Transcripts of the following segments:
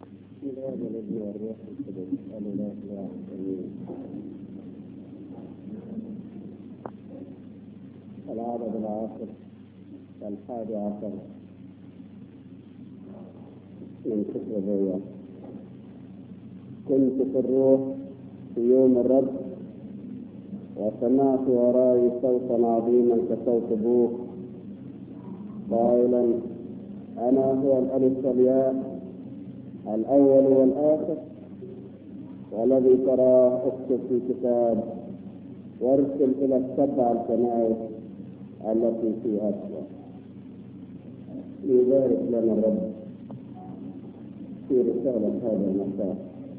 بسم الله والذي والروح القدس الاله الواحد امين العدد العاشر الحادي عشر من سفر الرؤيا كنت في الروح في يوم الرب وسمعت وراي صوتا عظيما كصوت بوق قائلا انا هو الالف والياء الاول والاخر والذي تراه اكتب في كتاب وارسل الى السبع الكنائس التي في اسيا ليبارك لنا الرب في رسالة هذا المساء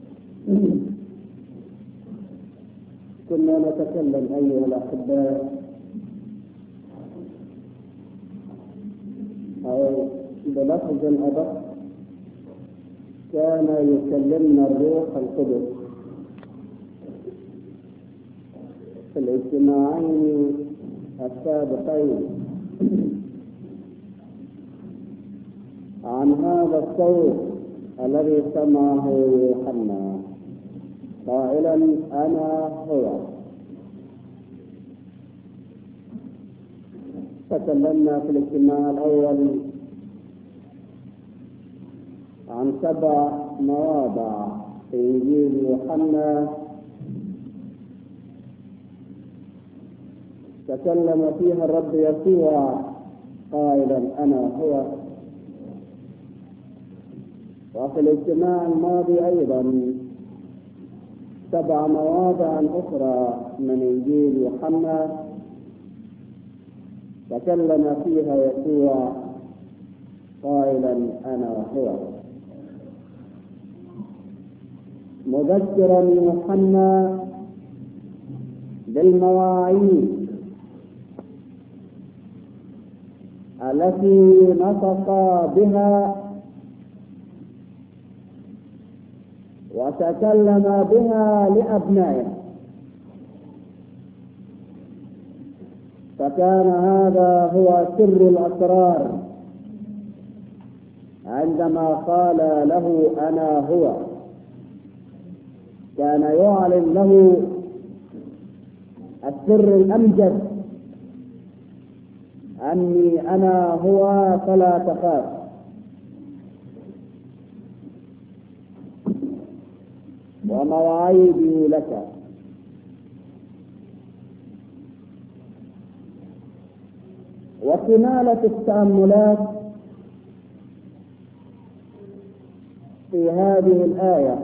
كنا نتكلم أيها الأحباء أو بلفظ أدق كان يكلمنا الروح القدس في الاجتماعين السابقين عن هذا الصوت الذي سمعه يوحنا قائلا انا هو تكلمنا في الاجتماع الاول عن سبع مواضع في انجيل يوحنا تكلم فيها الرب يسوع قائلا انا هو وفي الاجتماع الماضي ايضا سبع مواضع اخرى من انجيل يوحنا تكلم فيها يسوع قائلا انا هو مذكرا يوحنا بالمواعيد التي نطق بها وتكلم بها لأبنائه فكان هذا هو سر الأسرار عندما قال له أنا هو كان يعلن له السر الأمجد أني أنا هو فلا تخاف ومواعيدي لك وكمالة التأملات في هذه الآية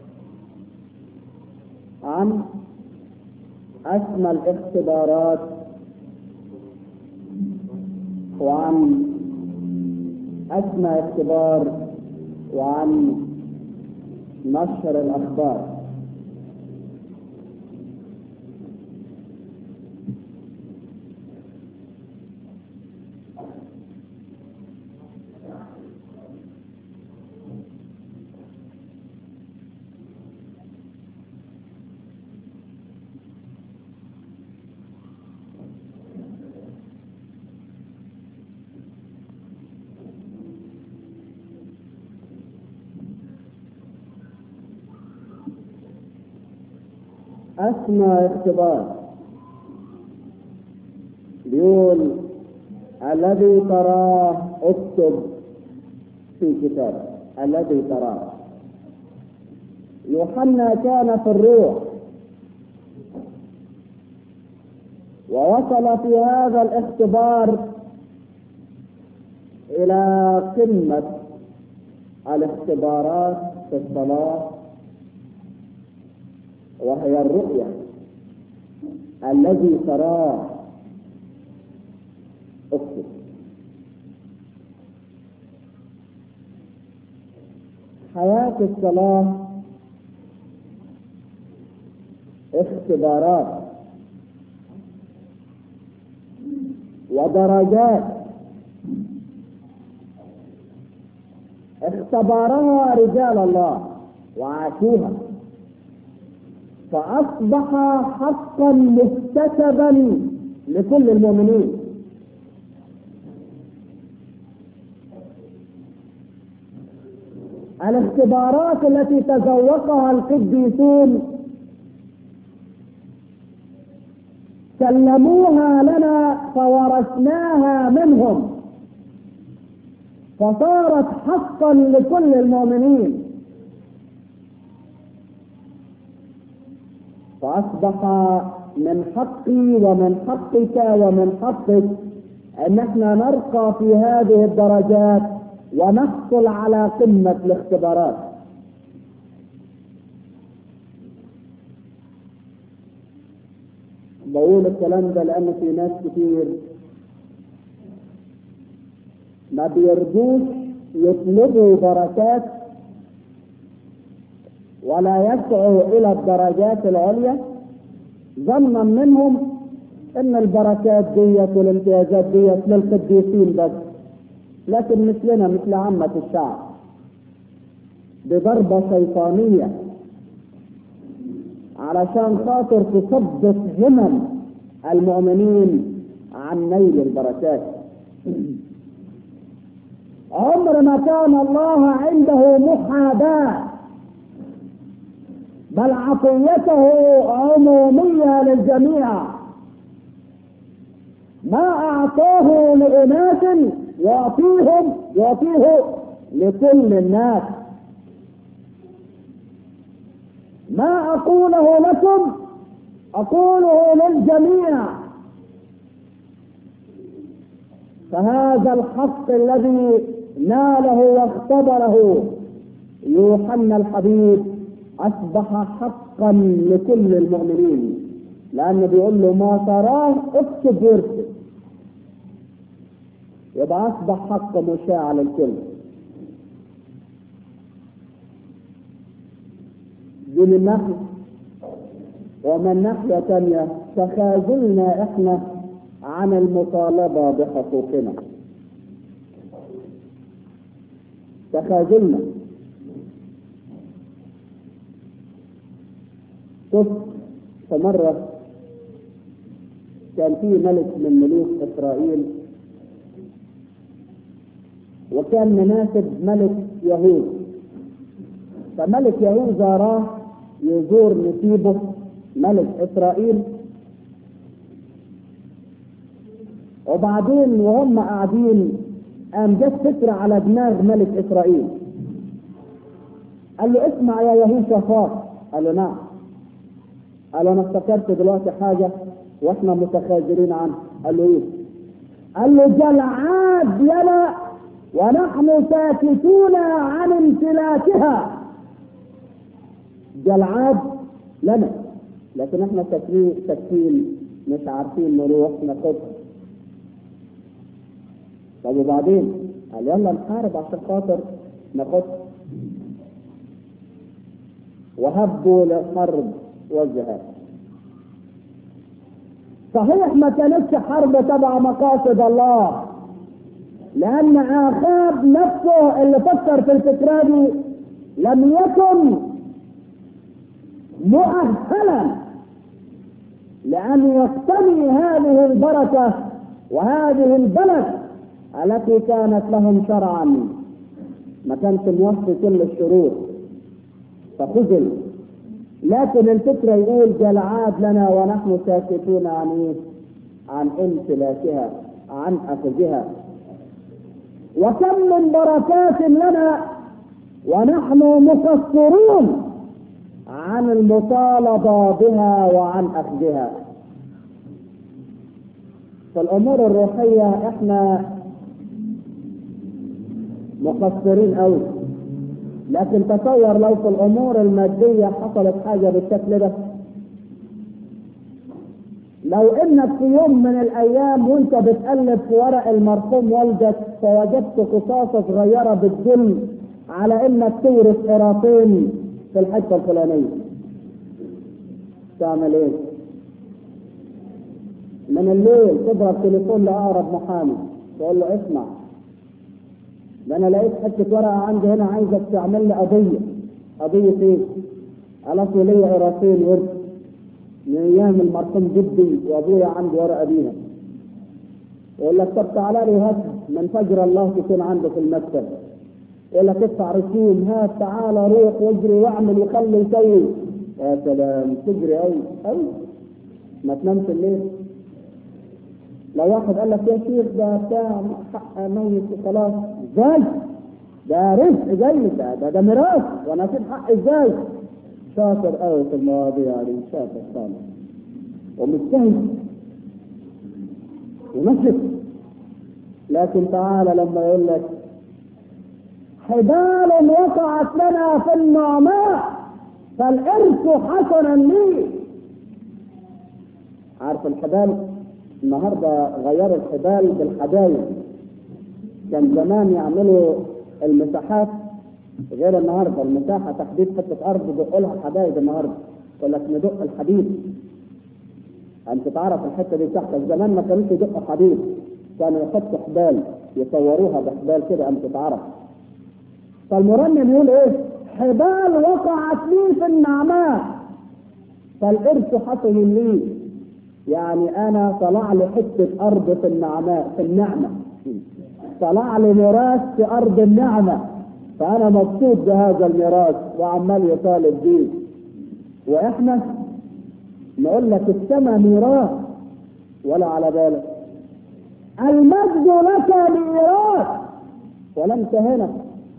عن أسمى الاختبارات وعن أسمى اختبار وعن نشر الأخبار أسمى اختبار بيقول الذي تراه اكتب في كتاب الذي تراه يوحنا كان في الروح ووصل في هذا الاختبار إلى قمة الاختبارات في الصلاة وهي الرؤيا الذي تراه اكتب حياة الصلاة اختبارات ودرجات اختبرها رجال الله وعاشوها فأصبح حقا مكتسبا لكل المؤمنين الاختبارات التي تذوقها القديسون سلموها لنا فورثناها منهم فصارت حقا لكل المؤمنين فاصبح من حقي ومن حقك ومن حقك ان احنا نرقى في هذه الدرجات ونحصل على قمه الاختبارات بقول الكلام ده لان في ناس كتير ما بيرجوش يطلبوا بركات ولا يسعوا الى الدرجات العليا ظنا منهم ان البركات ديت والامتيازات ديت للقديسين بس لكن مثلنا مثل عامة الشعب بضربة شيطانية علشان خاطر تثبت همم المؤمنين عن نيل البركات عمر ما كان الله عنده محاباة بل عطيته عمومية للجميع ما أعطاه لأناس يعطيهم يعطيه لكل الناس ما أقوله لكم أقوله للجميع فهذا الحق الذي ناله واختبره يوحنا الحبيب أصبح حقا لكل المؤمنين لأنه بيقول له ما تراه اكتب وارسل يبقى أصبح حق مشاع للكل دي من ناحية ومن ناحية تانية تخاذلنا احنا عن المطالبة بحقوقنا تخاذلنا شفت في مرة كان في ملك من ملوك إسرائيل وكان مناسب ملك يهود فملك يهود زاراه يزور نسيبه ملك إسرائيل وبعدين وهم قاعدين قام جت فكرة على دماغ ملك إسرائيل قال له اسمع يا يهوشافاط قال له نعم قال انا افتكرت دلوقتي حاجة واحنا متخاذلين عنها قال له ايه قال له جلعاد لنا ونحن ساكتون عن امتلاكها جلعاد لنا لكن احنا ساكتين ساكتين مش عارفين نروح ناخدها طب وبعدين قال يلا نحارب عشان خاطر ناخدها وهبوا للحرب والجهاد صحيح ما كانتش حرب تبع مقاصد الله لأن آخاب نفسه اللي فكر في الفكرة دي لم يكن مؤهلا لأن يقتني هذه البركة وهذه البلد التي كانت لهم شرعا ما كانش موفي كل الشروط فخذل لكن الفكرة يقول جلعاد لنا ونحن ساكتون عن ايه؟ عن امتلاكها عن اخذها وكم من بركات لنا ونحن مقصرون عن المطالبة بها وعن أخذها في الأمور الروحية إحنا مقصرين أوي لكن تصور لو في الامور الماديه حصلت حاجه بالشكل ده لو انك في يوم من الايام وانت بتقلب في ورق المرحوم والدك فوجدت قصاصه صغيره بتدل على انك تورث قراطين في الحته الفلانيه تعمل ايه؟ من الليل تضرب تليفون لاقرب محامي تقول له اسمع ده انا لقيت حته ورقه عندي هنا عايزك تعمل لي قضيه قضيه ايه؟ خلاص ليا قراصين ورث من ايام المرحوم جدي وابويا عندي ورقه بيها يقول لك طب تعالى لي هات من فجر الله تكون عنده في المكتب يقول لك ادفع رسوم هات تعالى روح واجري واعمل وخلي وسوي يا سلام تجري قوي قوي ما تنامش الليل لو واحد قال لك يا شيخ ده بتاع حق ميت وخلاص ازاي؟ ده رزق جاي ده ده, ده ميراث وانا اسيب حق ازاي؟ شاطر قوي في المواضيع دي شاطر خالص ومجتهد ونشط لكن تعالى لما يقول لك حبال وقعت لنا في النعماء فالإرث حسنا لي عارف الحبال النهارده غيروا الحبال بالحدايد كان زمان يعملوا المساحات غير النهارده المساحه تحديد حته ارض يدقوا لها حدايد النهارده يقول لك ندق الحديد انت تعرف الحته دي تحت زمان ما كانوش يدقوا حديد كانوا يحطوا حبال يصوروها بحبال كده انت تعرف فالمرنم يقول ايه حبال وقعت لي في النعماء فالارث حسن لي يعني انا طلع لي حته ارض في النعماء في النعمه طلع لي ميراث في ارض النعمه فانا مبسوط بهذا الميراث وعمال يطالب بيه واحنا نقول لك السماء ميراث ولا على بالك المجد لك ميراث ولا انت هنا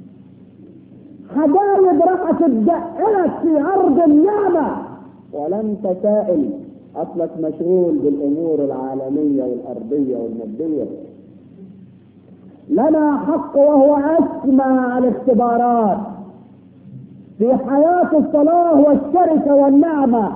حبايب راح تدقلك في ارض النعمه ولا انت سائل اصلك مشغول بالامور العالميه والارضيه والماديه لنا حق وهو اسمى الاختبارات في حياه الصلاه والشركه والنعمه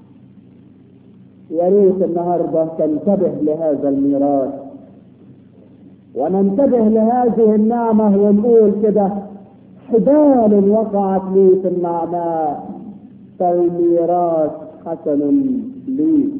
يا ريت النهارده تنتبه لهذا الميراث وننتبه لهذه النعمه ونقول كده حبال وقعت لي في النعماء فالميراث حسن لي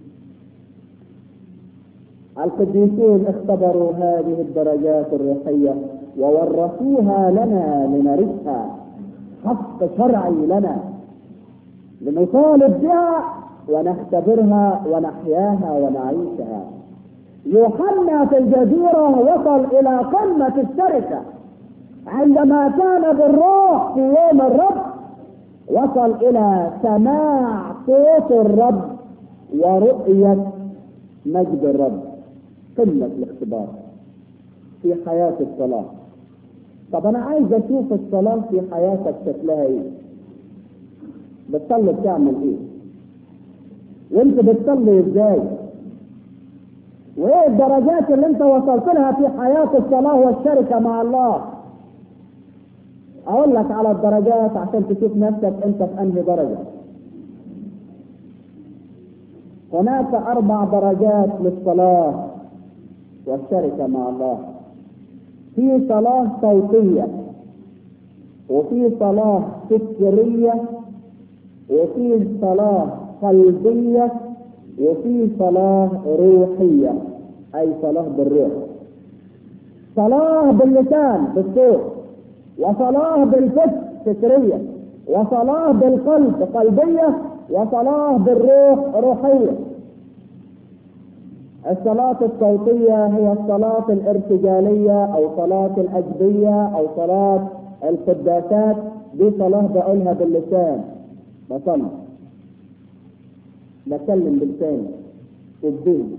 القديسون اختبروا هذه الدرجات الروحية وورثوها لنا لنرثها حق شرعي لنا لنطالب بها ونختبرها ونحياها ونعيشها يوحنا في الجزيرة وصل إلى قمة الشركة عندما كان بالروح في يوم الرب وصل إلى سماع صوت الرب ورؤية مجد الرب قمة الاختبار في حياة الصلاة طب أنا عايز أشوف الصلاة في حياتك شكلها إيه بتصلي بتعمل إيه وأنت بتصلي إزاي وإيه الدرجات اللي أنت وصلت لها في حياة الصلاة والشركة مع الله اقول لك على الدرجات عشان تشوف نفسك انت في انهي درجه هناك اربع درجات للصلاه والشركه مع الله في صلاه صوتيه وفي صلاه فكريه وفي صلاه قلبيه وفي صلاه روحيه اي صلاه بالروح صلاه باللسان بالصوت وصلاه بالفكر فكرية وصلاه بالقلب قلبية وصلاه بالروح روحية الصلاة الصوتية هي الصلاة الارتجالية أو صلاة الأجبية أو صلاة القداسات دي صلاة بقولها باللسان بصلي بتكلم بلساني بالذهن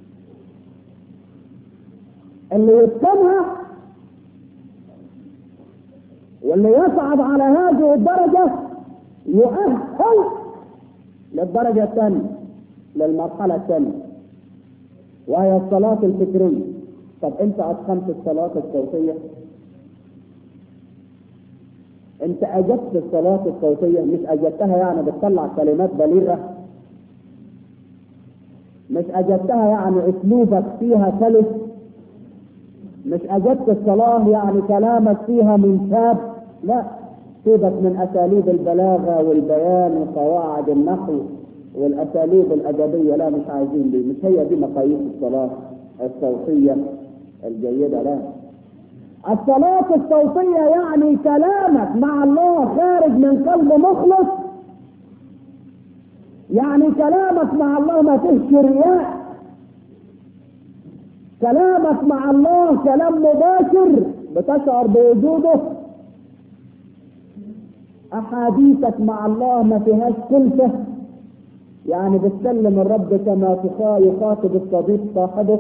اللي يتقنها واللي يصعد على هذه الدرجة يؤهل للدرجة الثانية للمرحلة الثانية وهي الصلاة الفكرية طب انت اتقنت الصلاة الصوتية انت اجبت الصلاة الصوتية مش اجبتها يعني بتطلع كلمات بليغة مش اجبتها يعني اسلوبك فيها سلس مش اجبت الصلاة يعني كلامك فيها منشاب لا سيبك من اساليب البلاغة والبيان وقواعد النحو والاساليب الادبية لا مش عايزين دي مش هي دي مقاييس الصلاة الصوتية الجيدة لا الصلاة الصوتية يعني كلامك مع الله خارج من قلب مخلص يعني كلامك مع الله ما فيهش رياء كلامك مع الله كلام مباشر بتشعر بوجوده احاديثك مع الله ما فيهاش كلفه يعني بتسلم الرب كما يخاطب الصديق صاحبه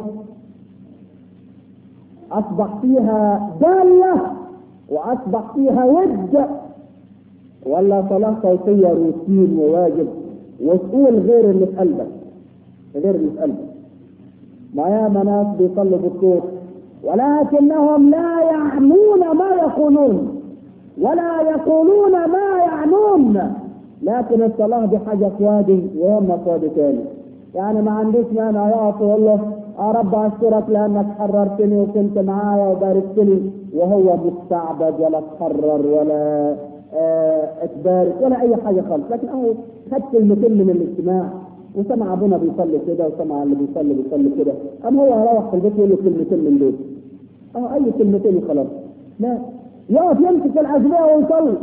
اصبح فيها داله واصبح فيها ود ولا صلاه صوتيه روتين وواجب وتقول غير اللي في قلبك غير اللي في قلبك ما ياما ناس بيصلوا بالصوت ولكنهم لا يعنون ما يقولون ولا يقولون ما يعنون لكن الصلاة دي حاجة في وادي وهم في وادي تاني يعني ما عنديش مانع يقف ويقول له يا رب اشكرك لانك حررتني وكنت معايا وباركتني وهو مستعبد ولا اتحرر ولا اه اتبارك ولا اي حاجه خالص لكن اهو خد كلمتين من الاجتماع وسمع ابونا بيصلي كده وسمع اللي بيصلي بيصلي كده قام هو هيروح في البيت يقول له كلمتين من دول اه اي كلمتين وخلاص لا يقف يمسك العزمية ويصلي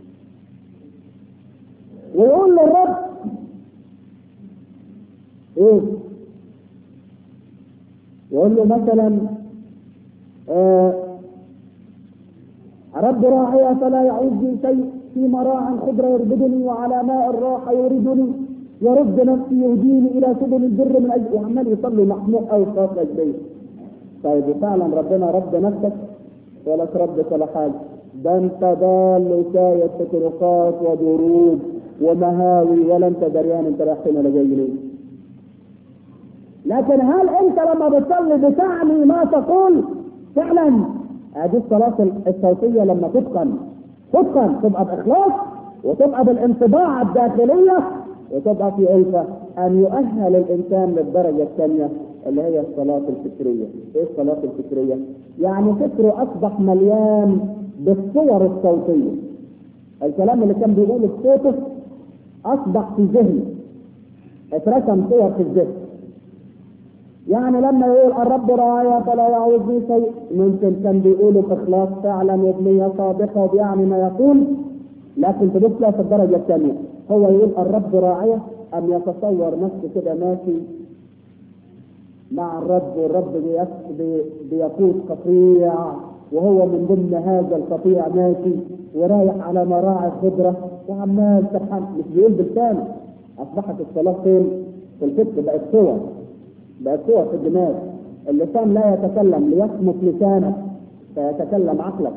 ويقول للرب ايه يقول له مثلا آه رب راعي فلا يعوز بي شيء في مراع خضرة يربدني وعلى ماء الراحة يوردني يرد نفسي يهديني الى سبل البر من اجل وعمال يصلي محموق قوي في البيت طيب فعلا ربنا رد نفسك ولا تردك ولا حاجه ده انت ضال وسايد في طرقات ودروب ومهاوي ولا انت دريان انت رايح فين ولا جاي منين لكن هل انت لما بتصلي بتعني ما تقول فعلا هذه الصلاة الصوتية لما تتقن تتقن تبقى بإخلاص وتبقى بالانطباع الداخلية وتبقى في ألفة أن يؤهل الإنسان للدرجة الثانية اللي هي الصلاة الفكرية إيه الصلاة الفكرية؟ يعني فكره أصبح مليان بالصور الصوتية الكلام اللي كان بيقوله بصوته أصبح في ذهنه اترسم صور في الذهن يعني لما يقول الرب راعي فلا يعوزني شيء ممكن كان بيقوله بإخلاص فعلا وبنية صادقة وبيعني ما يقول لكن تبص في الدرجة الثانية هو يقول الرب راعية أم يتصور نفسه كده ماشي مع الرب والرب بيقود قطيع وهو من ضمن هذا القطيع ماشي ورايح على مراعي خضرة وعمال سبحان مش بيقول بلسانه أصبحت الصلاة فين؟ في الفكر بقت صور بقت صور في الدماغ اللسان لا يتكلم ليصمت لسانك فيتكلم عقلك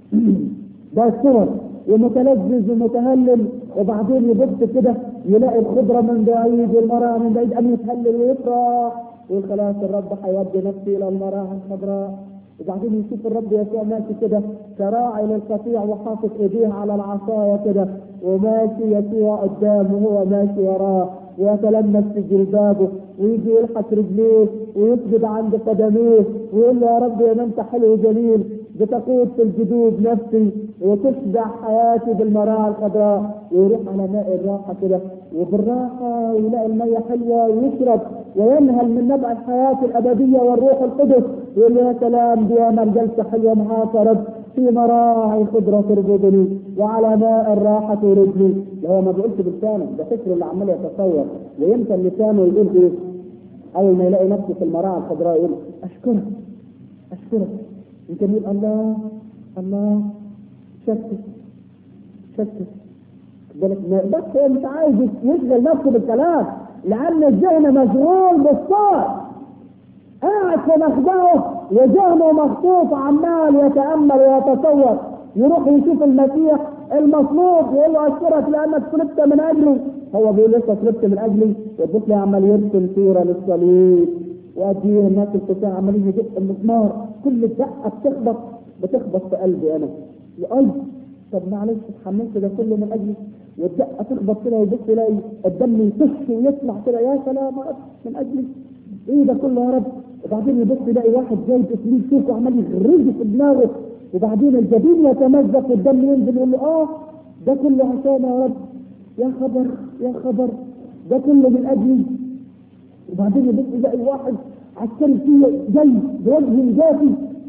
ده صور ومتلذذ ومتهلل وبعدين يبص كده يلاقي الخضره من بعيد والمراعي من بعيد قام يتهلل ويفرح يقول خلاص الرب هيودي نفسي الى المراعي الخضراء وبعدين يشوف الرب يسوع ماشي كده كراعي للقطيع وحاطط ايديه على العصايه كده وماشي يسوع قدامه وهو ماشي وراه ويتلمس في جلبابه ويجي يلحس رجليه ويسجد عند قدميه ويقول له يا رب يا انت حلو وجميل بتقود في الجدود نفسي وتشبع حياتي بالمراعي الخضراء ويروح على ماء الراحه كده وبالراحه يلاقي الميه حلوه ويشرب وينهل من نبع الحياه الابديه والروح القدس يقول يا سلام دي انا جلسه حلوه معاك يا رب في مراعي خضرة تربطني وعلى ماء الراحة تردني هو ما بيقولش بلسانه ده فكره اللي عمال يتصور ويمكن لسانه يقول ايه؟ أول ما يلاقي نفسه في المراعي الخضراء يقول أشكرك أشكرك يمكن يقول الله الله شكر شكر بالك بس هو مش عايز يشغل نفسه بالكلام لأن الذهن مشغول بالصوت قاعد في مخدعه وذهنه مخطوف عمال يتامل ويتصور يروح يشوف المسيح المصلوب يقول له اشكرك لانك صلبت من اجلي هو بيقول لسه صلبت من اجلي يبص لي عمال يرسم صوره للصليب واديه الناس الكتاب عمالين يدق المسمار كل دقه بتخبط بتخبط في قلبي انا اي طب معلش اتحملت ده كله من اجلي والدقه تخبط كده ويبص يلاقي الدم يطش ويطلع كده يا سلام من اجلي ايه ده كله يا رب وبعدين يبص يلاقي واحد جايب اسمه شوك وعمال يغرز في دماغه وبعدين الجبين يتمزق والدم ينزل يقول له اه ده كله عشان يا رب يا خبر يا خبر ده كله من اجلي وبعدين يبص يلاقي واحد عسكري فيه جاي بوجه جافي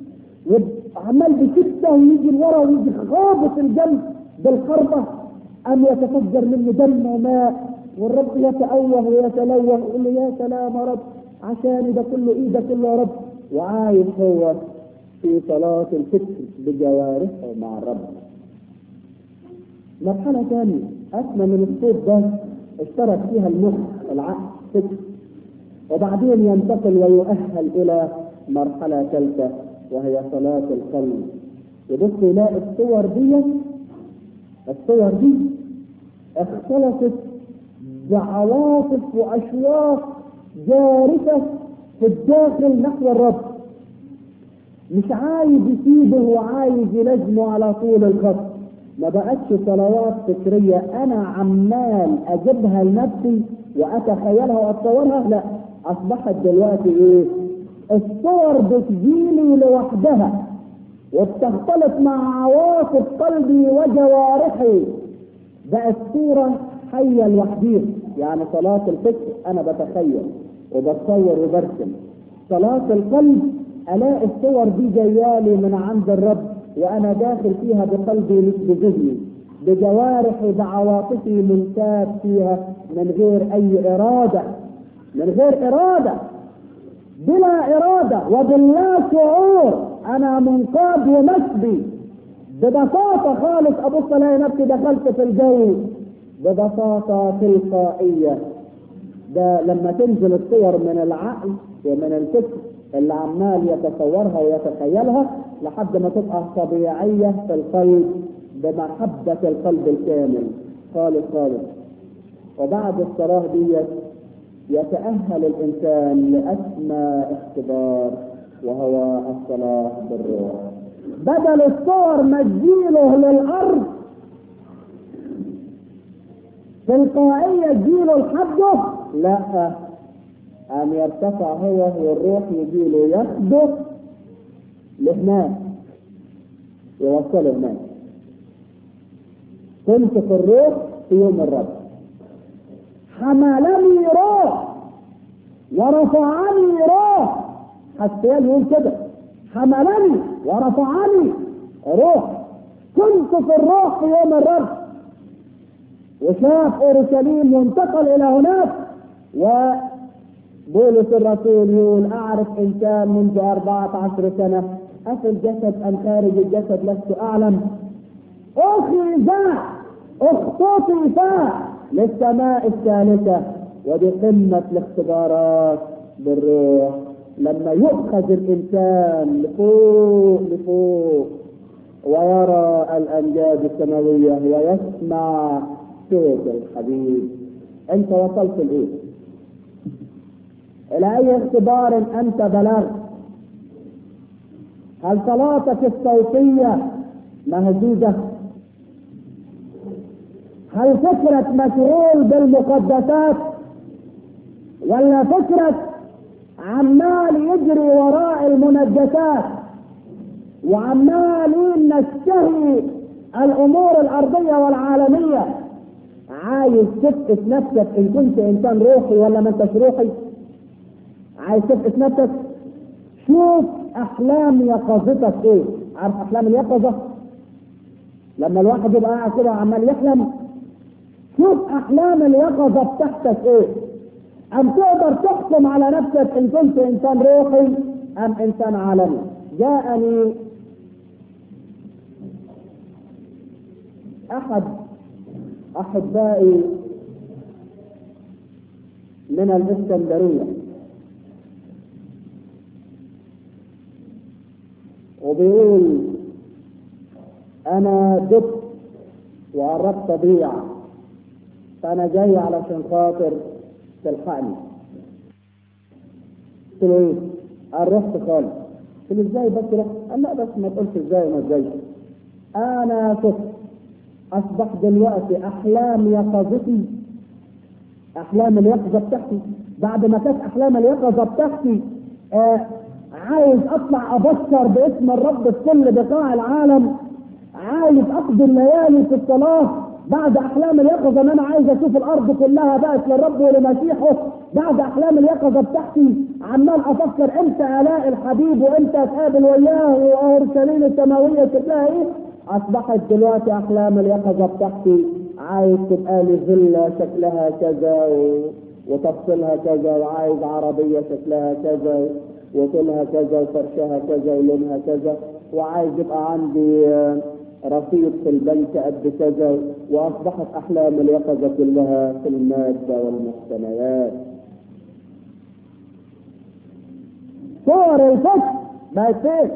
وعمال بشده ويجي لورا ويجي خابط الجنب بالخربه ام يتفجر منه دم وماء والرب يتأوه ويتلوه ويقول له يا سلام يا رب عشان ده كله ايه ده كله يا رب وعايش هو في صلاة الفكر بجوارحه مع الرب مرحلة ثانية أسمى من الصوت ده اشترك فيها المخ العقل فكر وبعدين ينتقل ويؤهل إلى مرحلة ثالثة وهي صلاة القلب يبص يلاقي الصور دي الصور دي اختلطت بعواطف وأشواق جارفة في الداخل نحو الرب مش عايز يسيبه وعايز يلزمه على طول الخط ما بقتش صلوات فكرية أنا عمال أجيبها لنفسي وأتخيلها وأتصورها لا أصبحت دلوقتي إيه؟ الصور بتجيلي لوحدها وبتختلط مع عواطف قلبي وجوارحي بقت صورة حية لوحديها يعني صلاة الفكر أنا بتخيل وبتصور وبرسم صلاة القلب الاقي الصور دي جايالي من عند الرب وانا داخل فيها بقلبي مش بذهني بجوارحي بعواطفي منتاب فيها من غير اي اراده من غير اراده بلا اراده وبلا شعور انا منقاد ومسبي ببساطه خالص ابص الاقي نفسي دخلت في الجو ببساطه تلقائيه ده لما تنزل الصور من العقل ومن الفكر اللي عمال يتصورها ويتخيلها لحد ما تبقى طبيعية في القلب بمحبة القلب الكامل خالص خالص وبعد الصلاة دي يتأهل الإنسان لأسمى اختبار وهو الصلاة بالروح بدل الصور ما تجيله للأرض تلقائية تجيله لحده لا أن يرتفع هو والروح يجي له ياخده لهناك يوصله هناك كنت في الروح في يوم الرب حملني روح ورفعني روح حسيان يقول كده حملني ورفعني روح كنت في الروح في يوم الرب وشاف اورشليم وانتقل الى هناك و بولس الرسول يقول أعرف إنسان منذ أربعة عشر سنة أفي الجسد أم خارج الجسد لست أعلم أخذ اختطف للسماء الثالثة ودي قمة الاختبارات بالروح لما يؤخذ الإنسان لفوق لفوق ويرى الأمجاد السماوية ويسمع صوت الحبيب أنت وصلت لإيه؟ إلى أي اختبار أنت بلغت هل صلاتك الصوتية مهزوزة هل فكرك مشغول بالمقدسات ولا فكرك عمال يجري وراء المنجسات وعمالين نشتهي الامور الارضيه والعالميه عايز تفقس نفسك ان كنت انسان روحي ولا ما انتش روحي عايز تفقس نفسك شوف احلام يقظتك ايه عارف احلام اليقظه لما الواحد يبقى قاعد كده وعمال يحلم شوف احلام اليقظه بتاعتك ايه ام تقدر تحكم على نفسك ان كنت انسان روحي ام انسان عالمي جاءني احد احبائي من الاسكندريه وبيقول انا دبت وقربت اضيع فانا جاي علشان خاطر تلحقني قلت له ايه؟ قال رحت خالص قلت له ازاي بس رحت؟ قال لا بس ما تقولش ازاي وما ازاي انا شفت اصبح دلوقتي احلام يقظتي احلام اليقظه بتاعتي بعد ما كانت احلام اليقظه بتاعتي آه عايز اطلع ابشر باسم الرب في كل بقاع العالم عايز اقضي الليالي في الصلاه بعد احلام اليقظه ان انا عايز اشوف الارض كلها بقت للرب ولمسيحه بعد احلام اليقظه بتاعتي عمال افكر امتى الاقي الحبيب وامتى اتقابل وياه واورشليم السماويه شكلها ايه اصبحت دلوقتي احلام اليقظه بتاعتي عايز تبقى لي فيلا شكلها كذا و... وتفصيلها كذا وعايز عربيه شكلها كذا وطولها كذا وفرشها كذا ولونها كذا وعايز يبقى عندي رصيد في البنك قد كذا واصبحت احلام اليقظه كلها في الماده والمقتنيات صور الفكر بقت ايه؟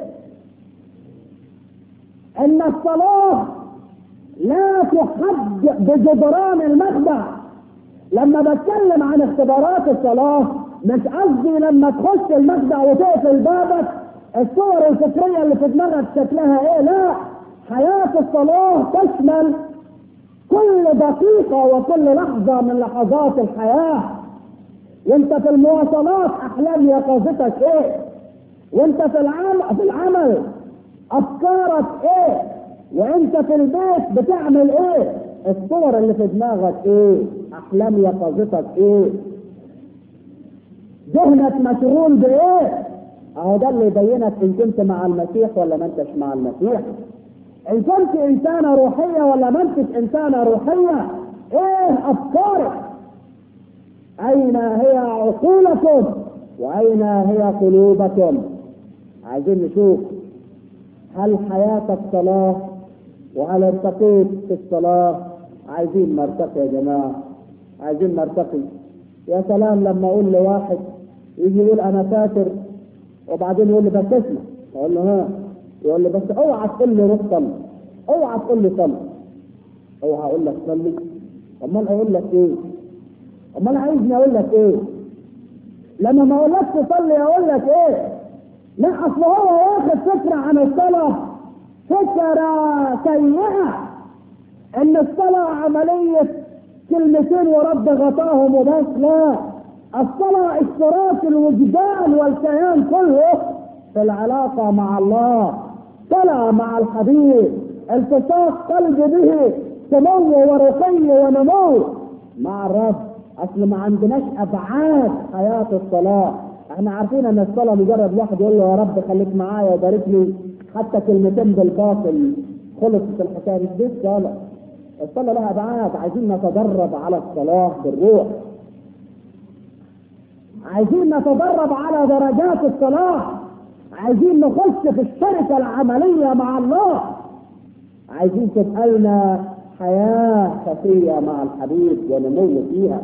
ان الصلاه لا تحد بجدران المخدع لما بتكلم عن اختبارات الصلاه مش قصدي لما تخش المخدع وتقفل بابك الصور الفكريه اللي في دماغك شكلها ايه لا حياه الصلاه تشمل كل دقيقه وكل لحظه من لحظات الحياه وانت في المواصلات احلام يقظتك ايه وانت في العمل في العمل افكارك ايه وانت في البيت بتعمل ايه الصور اللي في دماغك ايه احلام يقظتك ايه ذهنك مشغول بايه اهو ده اللي يبينك ان كنت مع المسيح ولا ما انتش مع المسيح ان كنت انسانة روحية ولا ما انتش انسانة روحية ايه افكارك اين هي عقولكم واين هي قلوبكم عايزين نشوف هل حياتك صلاة وهل ارتقيت في الصلاة عايزين نرتقي يا جماعة عايزين نرتقي يا سلام لما اقول لواحد يجي يقول انا فاكر وبعدين يقول لي بس اسمع اقول له ها يقول لي بس اوعى تقول لي روح صلي اوعى تقول لي صلي اوعى اقول لك صلي امال اقول لك ايه امال عايزني اقول لك ايه لما ما اقولكش صلي اقول لك ايه لا اصل هو واخد فكره عن الصلاه فكره سيئه ان الصلاه عمليه كلمتين ورد غطاهم وبس لا الصلاه اشتراك الوجدان والكيان كله في العلاقه مع الله صلاه مع الحبيب التصاق قلب به سمو ورقي ونمو مع الرب اصل ما عندناش ابعاد حياه الصلاه احنا عارفين ان الصلاه مجرد واحد يقول له يا رب خليك معايا وبارك لي حتى كلمتين بالباطل خلصت الحكايه مش دي الصلاه الصلاه لها ابعاد عايزين نتدرب على الصلاه بالروح عايزين نتدرب على درجات الصلاه عايزين نخش في الشركه العمليه مع الله عايزين تبقى لنا حياه خفيه مع الحبيب ونمو فيها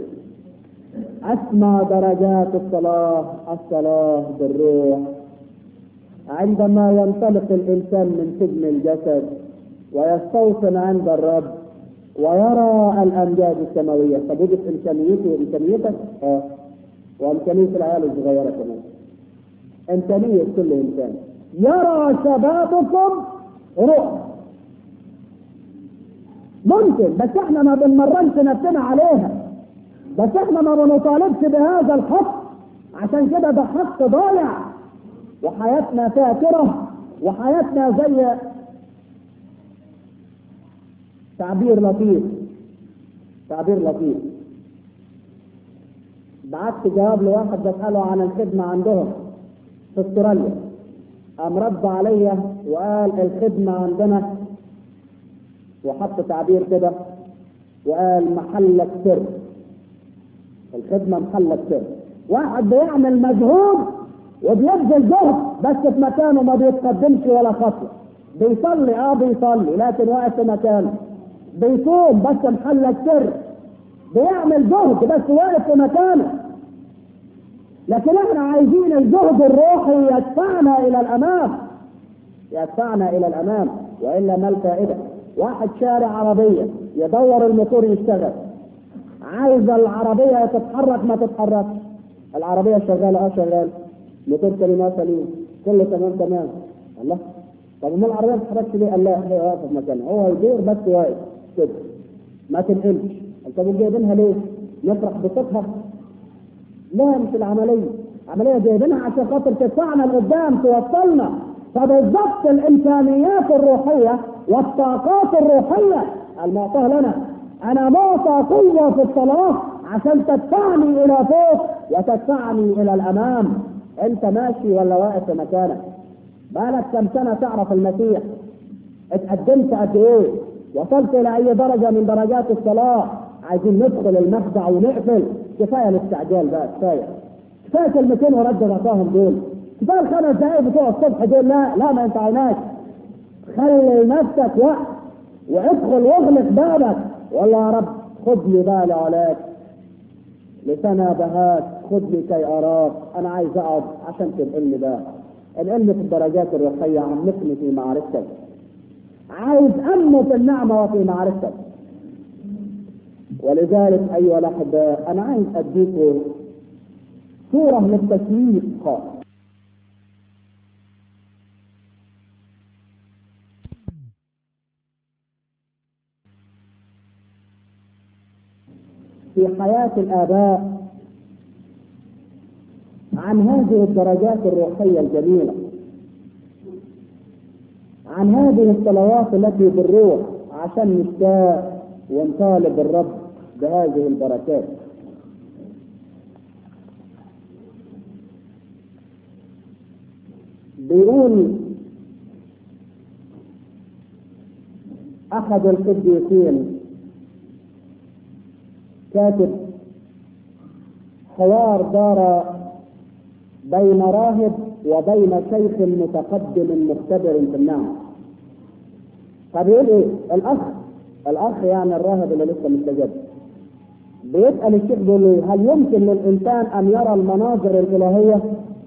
أسمى درجات الصلاة الصلاة بالروح عندما ينطلق الإنسان من سجن الجسد ويستوطن عند الرب ويرى الأمجاد السماوية طب وجد إمكانيته إمكانيتك؟ آه وإمكانية العيال الصغيرة كمان إمكانية كل إنسان يرى شبابكم رؤى ممكن بس احنا ما بنمرنش نفسنا عليها بس احنا ما بنطالبش بهذا الحق عشان كده ده حق ضايع وحياتنا فاكرة وحياتنا زي تعبير لطيف تعبير لطيف بعت جواب لواحد بسأله عن الخدمة عندهم في استراليا قام رد عليا وقال الخدمة عندنا وحط تعبير كده وقال محلك سر الخدمة محلك سر واحد بيعمل مجهود وبيبذل جهد بس في مكانه ما بيتقدمش ولا خطوة بيصلي اه بيصلي لكن واقف في مكانه بيصوم بس محلك سر بيعمل جهد بس واقف في مكانه لكن احنا عايزين الجهد الروحي يدفعنا الى الامام يدفعنا الى الامام والا ما الفائده واحد شارع عربيه يدور الموتور يشتغل عايز العربيه تتحرك ما تتحركش العربيه شغاله اه شغاله موتور سليم سليم كله تمام تمام الله طب ما العربيه ما تتحركش ليه؟ قال لا هي واقفه في مكانها هو يدور بس واقف كده ما تنقلش طب جايبينها ليه؟ نفرح بصوتها لا مش العمليه عمليه جايبينها عشان خاطر تدفعنا لقدام توصلنا فبالضبط الامكانيات الروحيه والطاقات الروحيه المعطاه لنا انا معطى قوه في الصلاه عشان تدفعني الى فوق وتدفعني الى الامام انت ماشي ولا واقف في مكانك بقالك كم سنه تعرف المسيح اتقدمت قد ايه وصلت الى اي درجه من درجات الصلاه عايزين ندخل المخدع ونقفل كفايه الاستعجال بقى كفايه كفايه كلمتين ورد غطاهم دول كفايه الخمس دقائق بتوع الصبح دول لا لا ما ينفعناش خلي لنفسك وقت وادخل واغلق بابك والله يا رب خد لي بالي عليك لسنا بهات خد لي كي اراك انا عايز اقعد عشان تنقلني بقى انقلني في الدرجات الروحيه عمقني في معرفتك عايز امن في النعمه وفي معرفتك ولذلك ايها الاحباء انا عايز اديكم صوره للتشويق خاص في حياة الآباء عن هذه الدرجات الروحية الجميلة عن هذه الصلوات التي بالروح عشان نشتاق ونطالب الرب بهذه البركات بيقول أحد القديسين كاتب حوار دار بين راهب وبين شيخ متقدم مختبر في النعم فبيقول ايه الاخ الاخ يعني الراهب اللي لسه مستجد بيسال الشيخ بيقول له هل يمكن للانسان ان يرى المناظر الالهيه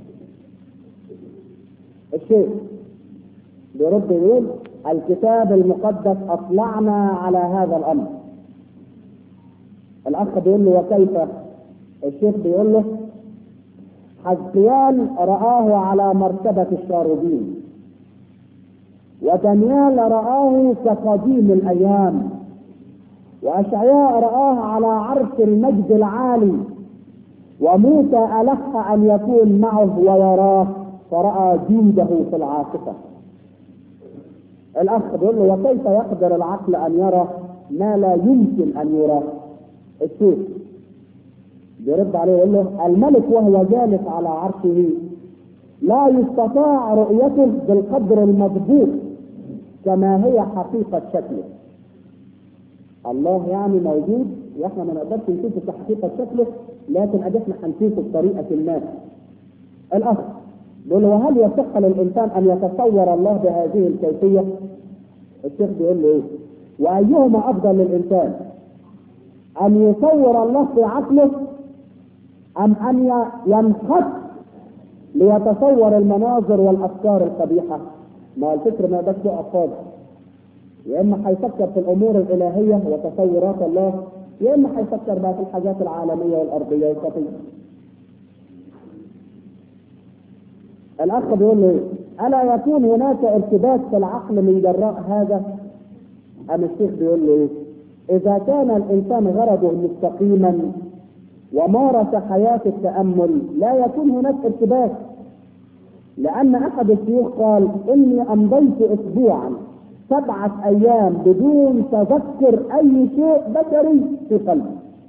الشيخ بيرد يقول الكتاب المقدس اطلعنا على هذا الامر الاخ بيقول له وكيف الشيخ بيقول له حزقيال رآه على مرتبة الشاروبين ودانيال رآه كقديم الأيام وأشعياء رآه على عرش المجد العالي وموسى ألح أن يكون معه ويراه فرأى جوده في العاصفة الأخ بيقول له وكيف يقدر العقل أن يرى ما لا يمكن أن يراه الشيخ بيرد عليه يقول له الملك وهو جالس على عرشه لا يستطاع رؤيته بالقدر المضبوط كما هي حقيقة شكله الله يعني موجود واحنا ما نقدرش نشوفه كحقيقة شكله لكن ادي احنا هنشوفه بطريقة ما الاخ بيقول له وهل يصح للانسان ان يتصور الله بهذه الكيفية الشيخ بيقول له ايه وايهما افضل للانسان ان يصور الله في عقله ام ان ينحط ليتصور المناظر والافكار القبيحه ما الفكر ما بس يقف فاضي يا اما هيفكر في الامور الالهيه وتصورات الله يا اما هيفكر بقى في الحاجات العالميه والارضيه والخطيه الاخ بيقول له الا يكون هناك ارتباك في العقل من جراء هذا ام الشيخ بيقول له ايه إذا كان الإنسان غرضه مستقيما ومارس حياة التأمل لا يكون هناك ارتباك لأن أحد الشيوخ قال إني أمضيت أسبوعا سبعة أيام بدون تذكر أي شيء بشري في قلبي.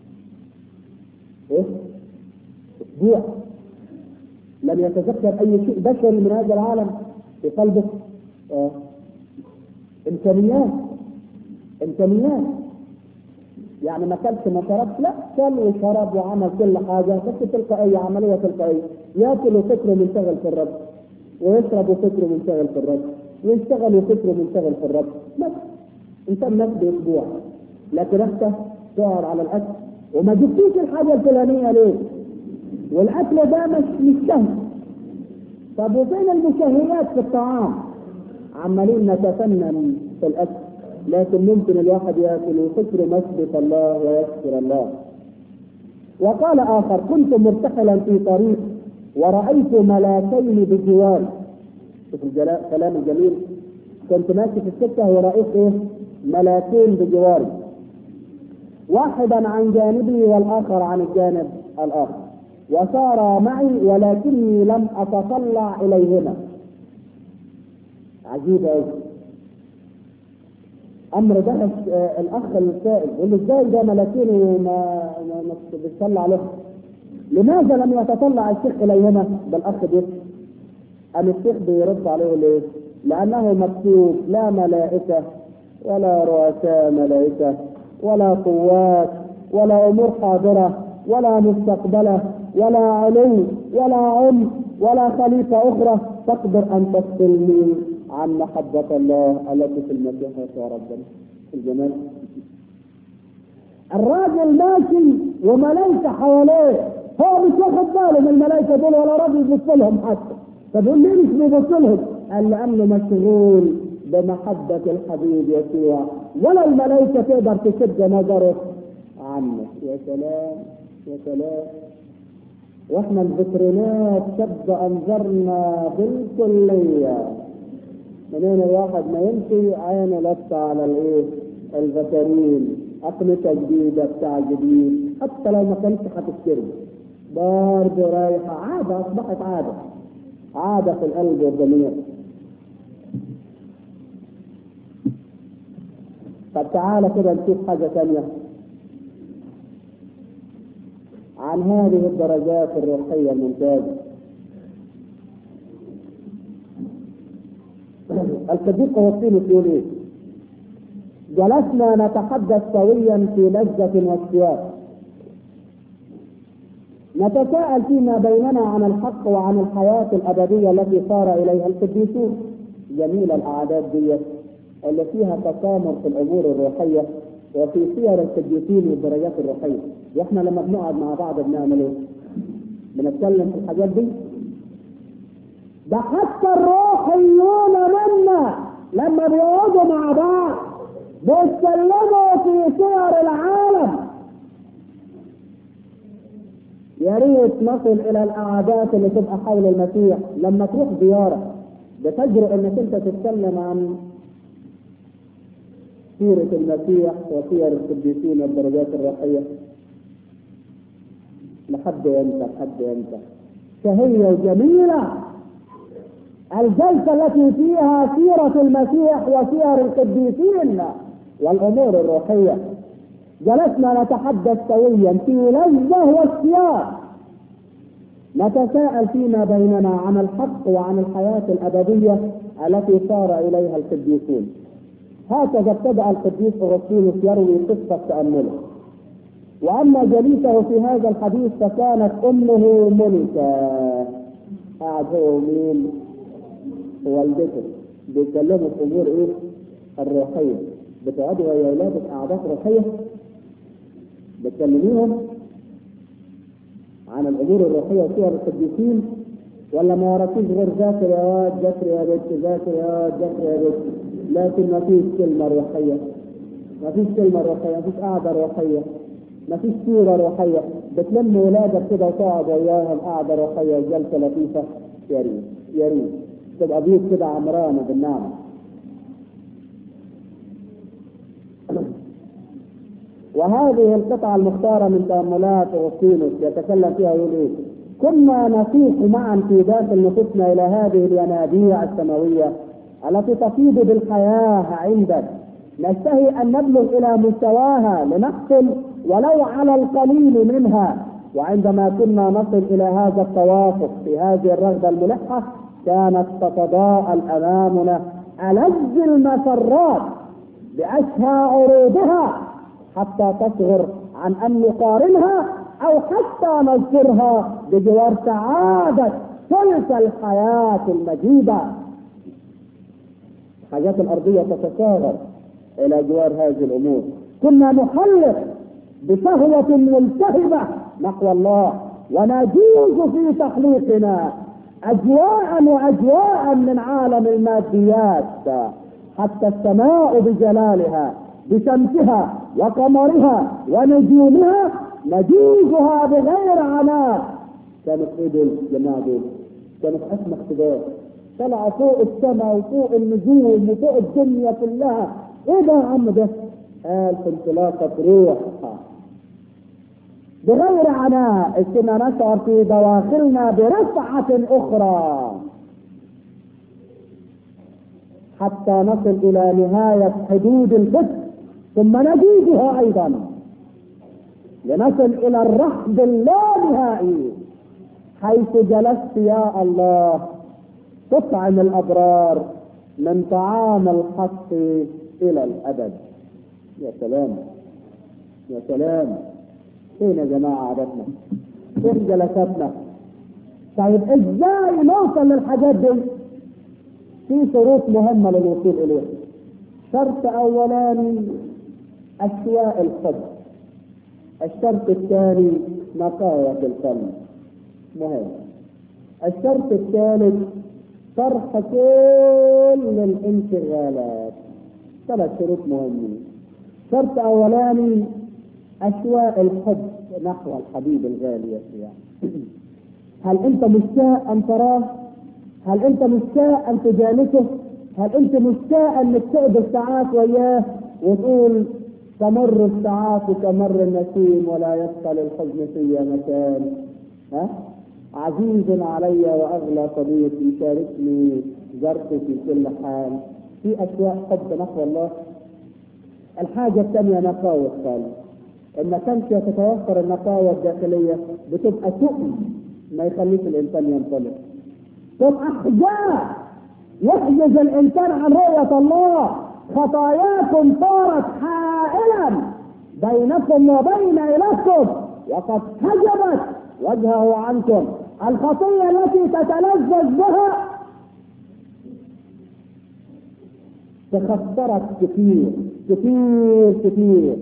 إيه؟ أسبوع لم يتذكر أي شيء بشري من هذا العالم في قلبه. آه. إمكانيات إمكانيات يعني ما كلش ما شربش لا كل وشرب وعمل كل حاجة بس تلقائية عملية تلقائية ياكل وفكره منشغل في الرب ويشرب وفكره منشغل في الرب ويشتغل وفكره منشغل في الرب بس انسان مات باسبوع لكن انت تقعد على الاكل وما جبتيش الحاجة الفلانية ليه؟ والاكل ده مش مش شهي طب وفين المشهيات في الطعام؟ عمالين نتفنن في الاكل لكن ممكن الواحد ياكل وفكر مسبق الله ويشكر الله وقال اخر كنت مرتحلا في طريق ورأيت ملاكين بجواري شوف الكلام الجميل كنت ماشي في السكة ورأيت ايه ملاكين بجواري واحدا عن جانبي والآخر عن الجانب الآخر وصار معي ولكني لم أتطلع إليهما عجيب أوي امر ده الاخ السائل يقول له ازاي ده ملاكين وما ما بيطلع عليهم لماذا لم يتطلع الشيخ اليهما ده الاخ بيسال قام الشيخ بيرد عليه ليه؟ لانه مكتوب لا ملائكه ولا رؤساء ملائكه ولا قوات ولا امور حاضره ولا مستقبله ولا علو ولا عم ولا خليفه اخرى تقدر ان تفصلني عن محبة الله التي في المسيح يسوع ربنا الجمال الراجل ماشي وملائكة حواليه هو مش واخد باله من الملائكة دول ولا راضي يبص لهم حتى فبيقول ليه مش بيبص لهم؟ قال لأنه مشغول بمحبة الحبيب يسوع ولا الملائكة تقدر تشد نظره عنه يا سلام يا سلام واحنا الفطرينات شد انظرنا بالكليه منين الواحد ما يمشي عينه لفه على الايه الفاترين اقمشه جديده بتاع جديد حتى لو ما كانش هتشتري برضه رايحه عاده اصبحت عاده عاده في القلب والضمير طب تعالى كده نشوف حاجه ثانيه عن هذه الدرجات الروحية الممتازة الصديق أغسطينوس يقول إيه؟ جلسنا نتحدث سويا في لذة واشتياق نتساءل فيما بيننا عن الحق وعن الحياة الأبدية التي صار إليها القديسون جميلة الأعداد دي اللي فيها تكامل في الأمور الروحية وفي سير القديسين والدرجات الروحيه واحنا لما بنقعد مع بعض بنعمل ايه؟ بنتكلم في الحاجات دي ده حتى الروحيون منا لما بيقعدوا مع بعض بيتكلموا في سير العالم يا ريت نصل الى القعدات اللي تبقى حول المسيح لما تروح زياره بتجرؤ انك انت تتكلم عن سيرة المسيح وسير القديسين والدرجات الروحية لحد امتى لحد امتى فهي جميلة الجلسة التي فيها سيرة المسيح وسير القديسين والأمور الروحية جلسنا نتحدث سويا في لذة واشتياق نتساءل فيما بيننا عن الحق وعن الحياة الأبدية التي صار إليها القديسون هكذا ابتدأ القديس أغسطينوس يروي قصة تأمله وأما جليسه في هذا الحديث فكانت أمه مونيكا قاعد هو مين؟ والدته بيتكلموا في أمور إيه؟ الروحية بتقعدوا يا أولادك قعدات روحية بتكلميهم عن الأمور الروحية وسير القديسين ولا ما وراكيش غير ذاكر يا واد ذاكر يا بنت ذاكر يا واد ذاكر يا بنت لكن ما فيش كلمة روحية ما فيش كلمة روحية ما فيش قعدة روحية ما فيش سيرة روحية بتلم ولادك كده وتقعد وياهم قعدة روحية وجلسة لطيفة يا ريت يا ريت تبقى بيوت كده عمرانة بالنعمة وهذه القطعة المختارة من تأملات أغسطينوس يتكلم فيها يقول إيه؟ كنا نسيق معا في داخل نفوسنا إلى هذه الينابيع السماوية التي تفيض بالحياة عندك نشتهي أن نبلغ إلى مستواها لنحصل ولو على القليل منها وعندما كنا نصل إلى هذا التوافق في هذه الرغبة الملحة كانت تتضاءل أمامنا ألذ المسرات بأشهى عروضها حتى تصغر عن أن نقارنها أو حتى نذكرها بجوار سعادة تلك الحياة المجيدة الحاجات الأرضية تتصاغر إلى جوار هذه الأمور كنا نحلق بشهوة ملتهبة نحو الله ونجوز في تحليقنا أجواء وأجواء من عالم الماديات حتى السماء بجلالها بشمسها وقمرها ونجومها نجوزها بغير عناء كانت ايه دول الجماعه دول؟ كانت اسمى اختبار طلع فوق السماء وفوق النجوم وفوق الدنيا كلها ايه ده يا عم ده؟ قال في انطلاقة روح بغير عناء كنا نشعر في دواخلنا برفعة أخرى حتى نصل إلى نهاية حدود الفكر ثم نجيزها أيضا لنصل إلى الرحب اللانهائي حيث جلست يا الله تطعم الأبرار من طعام الحق إلى الأبد يا سلام يا سلام فين يا جماعة عادتنا فين جلساتنا طيب ازاي نوصل للحاجات دي في شروط مهمة للوصول إليها شرط أولاني أشواء الحب الشرط الثاني نقاوة القلب مهم الشرط الثالث طرح كل الانشغالات ثلاث شروط مهمين شرط أولاني أشواء الحب نحو الحبيب الغالي يسوع هل أنت مشتاق أن تراه؟ هل أنت مشتاق أن تجالسه؟ هل أنت مشتاق أنك تقضي ساعات وياه وتقول تمر الساعات كمر النسيم ولا يبقى للحزن في مكان ها؟ عزيز علي واغلى صديق يشاركني زرته في كل حال في اشواق حب نحو الله الحاجه الثانيه نقاوه القلب ان ما كانش تتوفر النقاوه الداخليه بتبقى تؤم ما يخليش الانسان ينطلق تبقى حجاب يحجز الانسان عن رؤيه الله خطاياكم صارت حائلا بينكم وبين الهكم وقد حجبت وجهه عنكم الخطية التي تتلذذ بها تخسرك كثير كثير كثير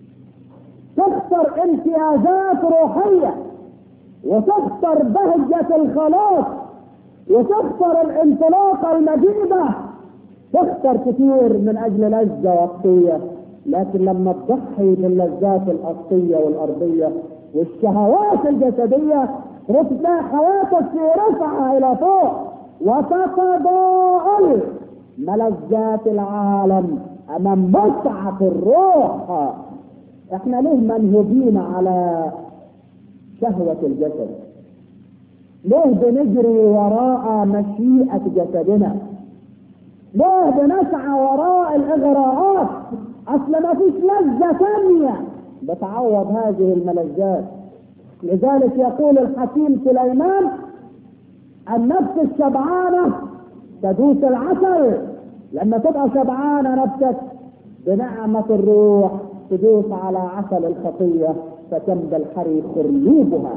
تخسر امتيازات روحية وتخسر بهجة الخلاص وتخسر الانطلاقة المجيدة تخسر كثير من أجل لذة وقتية لكن لما تضحي باللذات الأرضية والأرضية والشهوات الجسدية تلاقي حياتك في رفعة إلى فوق وتتضاءل ملذات العالم أمام متعة الروح احنا ليه منهوبين على شهوة الجسد ليه بنجري وراء مشيئة جسدنا ليه بنسعى وراء الإغراءات أصل ما فيش لذة ثانية بتعوض هذه الملذات لذلك يقول الحكيم سليمان النفس الشبعانة تدوس العسل لما تبقى شبعانة نفسك بنعمة الروح تدوس على عسل الخطية فتمضى الحري خريوبها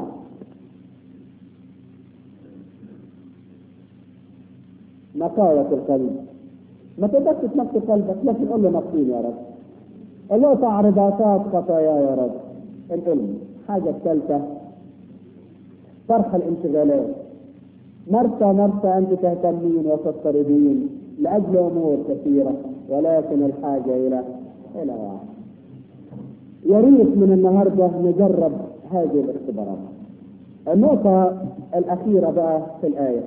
نقاوة القلب ما تقدرش تنقي قلبك لكن قول له نقيني يا رب قول له تعرضاتات خطايا يا رب العلم حاجة الثالثة طرح الانشغالات مرة مرة أنت تهتمين وتضطربين لأجل أمور كثيرة ولكن الحاجة إلى إلى واحد يا ريت من النهاردة نجرب هذه الاختبارات النقطة الأخيرة بقى في الآية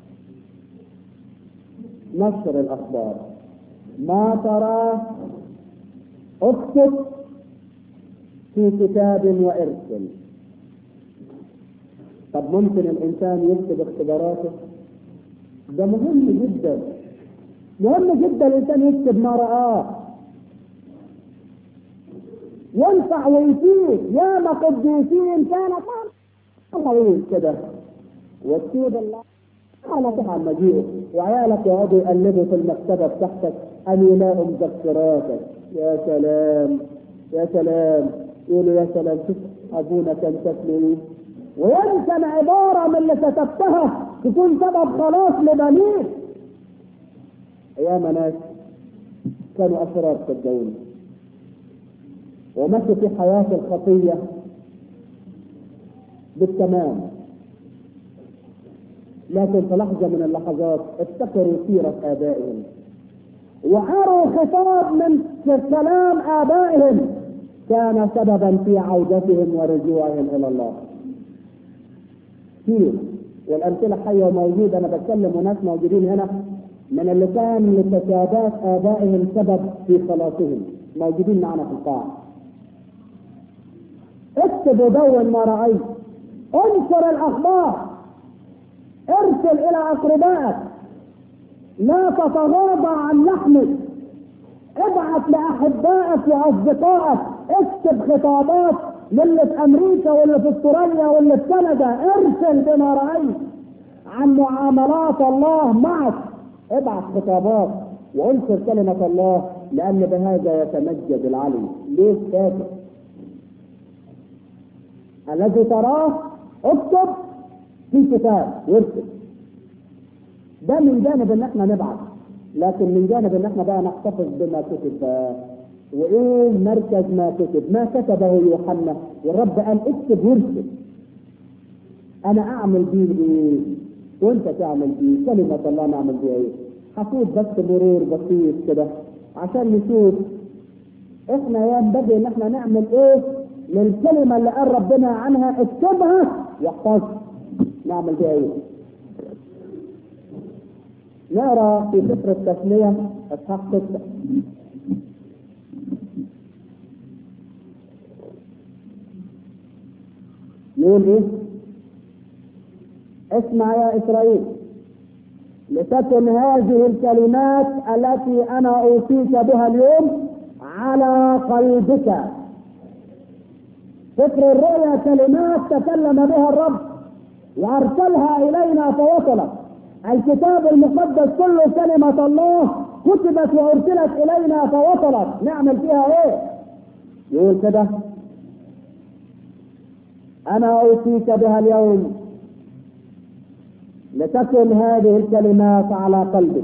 نشر الأخبار ما ترى اكتب في كتاب وارسل طب ممكن الإنسان يكتب اختباراته ده مهم جدا مهم جدا الإنسان يكتب ما رآه ينفع ويفيد يا قديسين كانت طويل كده وتسيب الله على طبعا مجيئه وعيالك يقعدوا يقلبوا في المكتبه بتاعتك ان يلاقوا مذكراتك يا سلام يا سلام يقولوا يا سلام شوف ابونا كان شكله ايه ويمكن عباره من اللي كتبتها تكون سبب خلاص لبنيك ايام ناس كانوا اشرار صدقوني ومشوا في حياه الخطيه بالتمام لكن في لحظة من اللحظات افتكروا سيرة آبائهم وعروا خطاب من كلام آبائهم كان سببا في عودتهم ورجوعهم إلى الله كثير والأمثلة حية موجودة أنا بتكلم وناس موجودين هنا من اللي كان لكتابات آبائهم سبب في خلاصهم موجودين معنا في القاعة اكتب ودون ما رأيت انشر الأخبار ارسل الى اقربائك لا تتغاضى عن لحمك ابعث لاحبائك واصدقائك اكتب خطابات للي في امريكا واللي في استراليا واللي في كندا ارسل بما رايت عن معاملات الله معك ابعث خطابات وانشر كلمة الله لأن بهذا يتمجد العلي ليه كاتب الذي تراه اكتب في كتاب وارسل ده من جانب ان احنا نبعث لكن من جانب ان احنا بقى نحتفظ بما كتب بقى. وايه مركز ما كتب ما كتبه يوحنا والرب قال اكتب وارسل انا اعمل بيه ايه وانت تعمل بيه كلمة الله نعمل بيها ايه هفوت بس مرور بسيط كده عشان نشوف احنا ينبغي ان احنا نعمل ايه للكلمة اللي قال ربنا عنها اكتبها واحفظها نعمل بيها ايه نقرا في سفر التثنية اصحاح ستة يقول ايه اسمع يا اسرائيل لتكن هذه الكلمات التي انا اوصيك بها اليوم على قلبك سفر الرؤيا كلمات تكلم بها الرب وارسلها الينا فوصلت الكتاب المقدس كله كلمة الله كتبت وارسلت الينا فوصلت نعمل فيها ايه يقول كده انا اوصيك بها اليوم لتكن هذه الكلمات على قلبك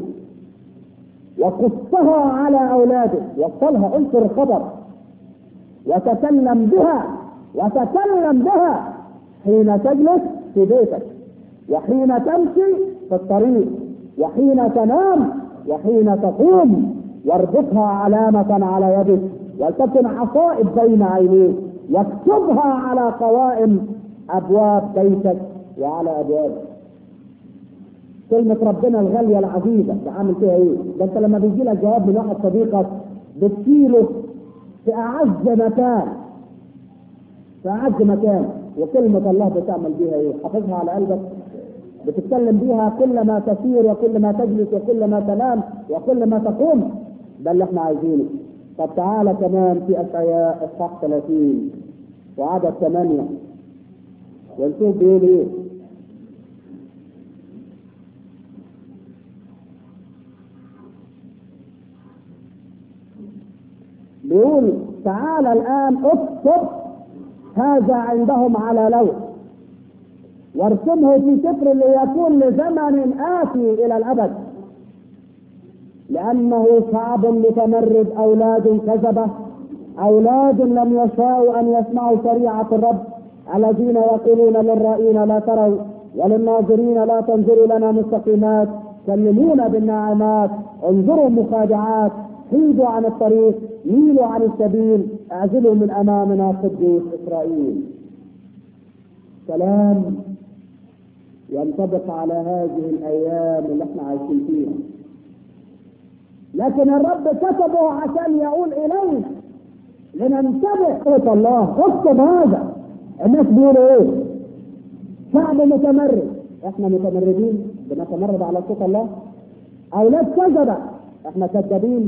وقصها على اولادك وصلها انشر الخبر وتكلم بها وتكلم بها حين تجلس في بيتك وحين تمشي في الطريق وحين تنام وحين تقوم واربطها علامة على يدك ولتكن عصائب بين عينيك واكتبها على قوائم ابواب بيتك وعلى ابوابك كلمة ربنا الغالية العزيزة ده عامل فيها ايه؟ ده انت لما بيجي لك جواب من واحد صديقك بتشيله في اعز مكان في اعز مكان وكلمة الله بتعمل بيها ايه؟ حافظها على قلبك بتتكلم بيها كل ما تسير وكل ما تجلس وكل ما تنام وكل ما تقوم ده اللي احنا عايزينه طب تعالى كمان في اشعياء اصحاح 30 وعدد 8 ونشوف بيقول ايه بيقول تعالى الان اكتب هذا عندهم على لوح وارسمه في سفر ليكون لزمن آتي إلى الأبد لأنه شعب متمرد أولاد كذبة أولاد لم يشاءوا أن يسمعوا شريعة الرب الذين يقولون للرائين لا تروا وللناظرين لا تنظروا لنا مستقيمات كلمونا بالنعمات انظروا مخادعات حيدوا عن الطريق ميلوا عن السبيل اعزلوا من امامنا قدوس اسرائيل كلام ينطبق على هذه الايام اللي احنا عايشين فيها لكن الرب كتبه عشان يقول الينا لننتبه قلت الله اكتب هذا الناس بيقولوا ايه شعب متمرد احنا متمردين بنتمرد على صوت الله اولاد كذبة احنا كذابين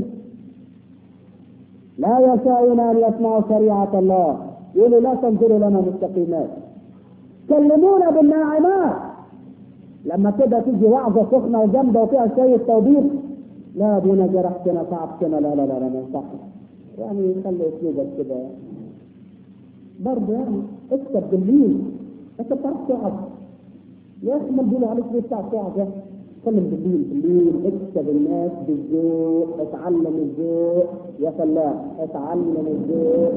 لا يشاءون ان يسمعوا شريعة الله يقولوا لا تنظروا لنا مستقيمات كلمونا بالناعمات لما كده تيجي وعظة سخنة وجامدة وفيها شوية توبيخ لا ابونا جرحتنا تعبتنا لا لا لا لا ما ينفعش يعني خلي اسلوبك كده برضه يعني اكتب بالليل انت بتعرف تقعد يا اخي ما بيقولوا عليك ليه بتعرف تقعد يا اتكلم بالليل بالليل اكتب الناس بالذوق اتعلم الذوق يا فلاح اتعلم الذوق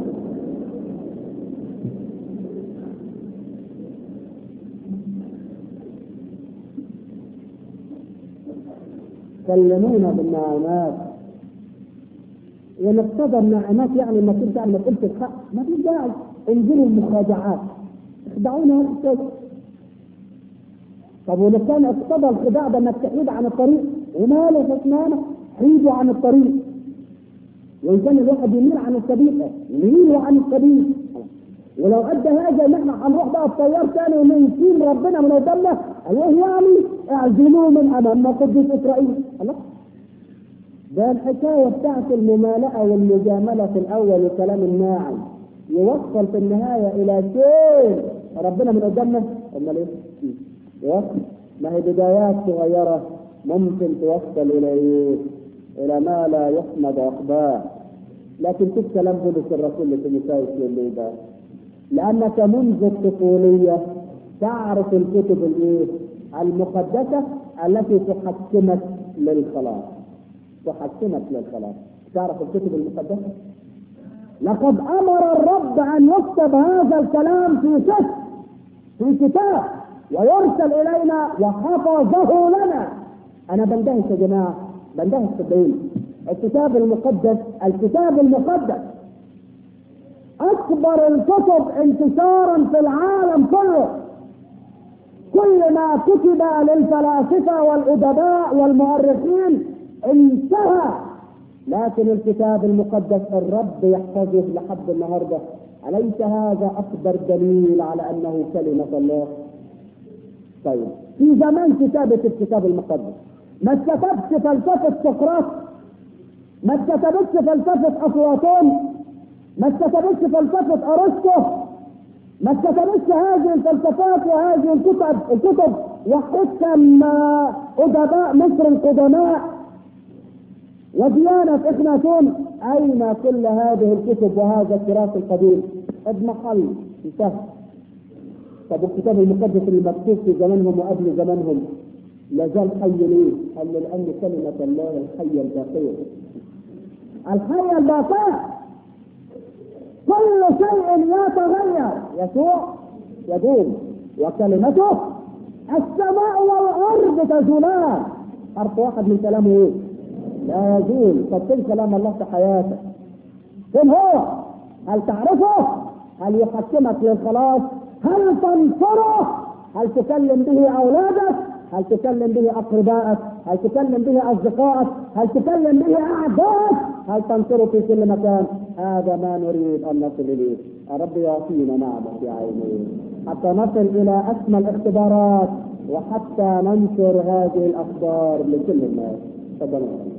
كلمونا بالنعمات ونقتضى النعمات يعني انك انت لما قلت الحق ما فيش داعي انزلوا المخادعات اخدعونا هذا الشيء طب ولو كان اقتضى الخداع ده انك تحيد عن الطريق وماله فسمانه حيدوا عن الطريق وان كان الواحد يميل عن السبيل يميل عن السبيل ولو ادى هذا ان احنا هنروح بقى في طيار ثاني ونشيل ربنا من قدامنا الله يعني اعزلوه من امامنا قدس اسرائيل الله ده الحكايه بتاعت الممالئه والمجامله في الاول وكلام الناعم يوصل في النهايه الى شيء ربنا من قدامنا امال ايه؟ يوصل ما هي بدايات صغيره ممكن توصل الى ايه؟ الى ما لا يحمد عقباه لكن شوف كلام بولس الرسول لتيموثاوس يقول له ده لانك منذ الطفوليه تعرف الكتب الايه؟ المقدسه التي تحكمك للخلاص تحكمك للخلاص تعرف الكتب المقدسة لقد أمر الرب أن يكتب هذا الكلام في كتب في كتاب ويرسل إلينا وحفظه لنا أنا بندهش يا جماعة بندهش صدقوني الكتاب المقدس الكتاب المقدس أكبر الكتب انتشارا في العالم كله كل ما كتب للفلاسفة والأدباء والمؤرخين انتهى لكن الكتاب المقدس الرب يحفظه لحد النهارده أليس هذا أكبر دليل على أنه كلمة الله؟ طيب في زمان كتابة الكتاب المقدس ما اتكتبش فلسفة سقراط ما اتكتبتش فلسفة أفلاطون ما اتكتبتش فلسفة أرسطو ما اتكتبتش هذه الفلسفات وهذه الكتب الكتب وحكم أدباء مصر القدماء وديانة إخناتون أين كل هذه الكتب وهذا التراث القديم؟ اضمحل انتهى طب الكتاب المقدس اللي مكتوب في زمانهم وقبل زمانهم لا زال حي ليه؟ قال له لأن كلمة الله الحية الباقية الحية الباقية كل شيء يتغير يسوع يدوم وكلمته السماء والارض تزولان حرف واحد من كلامه ايه؟ لا يزول طب فين كلام الله في حياتك؟ فين هو؟ هل تعرفه؟ هل يحكمك للخلاص؟ هل تنصره؟ هل تكلم به اولادك؟ هل تكلم به اقربائك؟ هل تكلم به اصدقائك؟ هل تكلم به اعدائك؟ هل تنصره في كل مكان؟ هذا ما نريد ان نصل اليه. الرب يعطينا نعمه في عينيه حتى نصل الى اسمى الاختبارات وحتى ننشر هذه الاخبار لكل الناس. تفضلوا